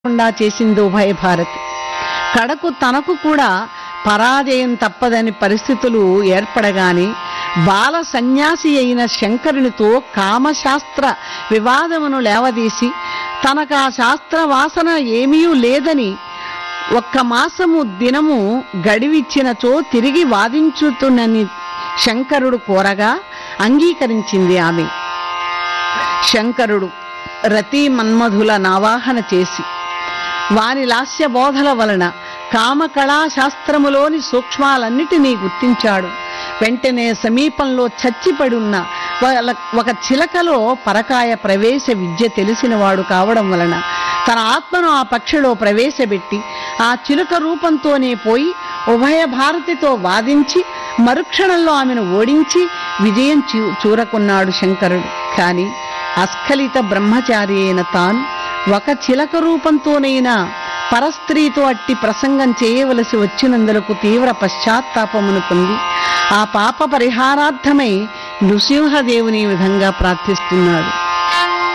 లేకుండా చేసింది ఉభయ భారతి కడకు తనకు కూడా పరాజయం తప్పదని పరిస్థితులు ఏర్పడగానే బాల సన్యాసి అయిన శంకరునితో కామశాస్త్ర వివాదమును లేవదీసి తనకు ఆ శాస్త్ర వాసన ఏమీ లేదని ఒక్క మాసము దినము గడివిచ్చినచో తిరిగి వాదించుతున్నని శంకరుడు కోరగా అంగీకరించింది ఆమె శంకరుడు రతి మన్మధుల నావాహన చేసి వారి లాస్య బోధల వలన కామకళా శాస్త్రములోని సూక్ష్మాలన్నిటినీ గుర్తించాడు వెంటనే సమీపంలో చచ్చిపడి ఉన్న వాళ్ళ- ఒక చిలకలో పరకాయ ప్రవేశ విద్య తెలిసినవాడు కావడం వలన తన ఆత్మను ఆ పక్షిలో ప్రవేశపెట్టి ఆ చిలుక రూపంతోనే పోయి ఉభయ భారతితో వాదించి మరుక్షణంలో ఆమెను ఓడించి విజయం చూ- చూరకున్నాడు శంకరుడు కాని అస్ఖలిత బ్రహ్మచారి అయిన తాను ఒక చిలక రూపంతోనైనా పరస్త్రీతో అట్టి ప్రసంగం చేయవలసి వచ్చినందులకు తీవ్ర పశ్చాత్తాపమును పొంది ఆ పాప పరిహారార్థమై నృసింహదేవుని ఈ విధంగా ప్రార్థిస్తున్నాడు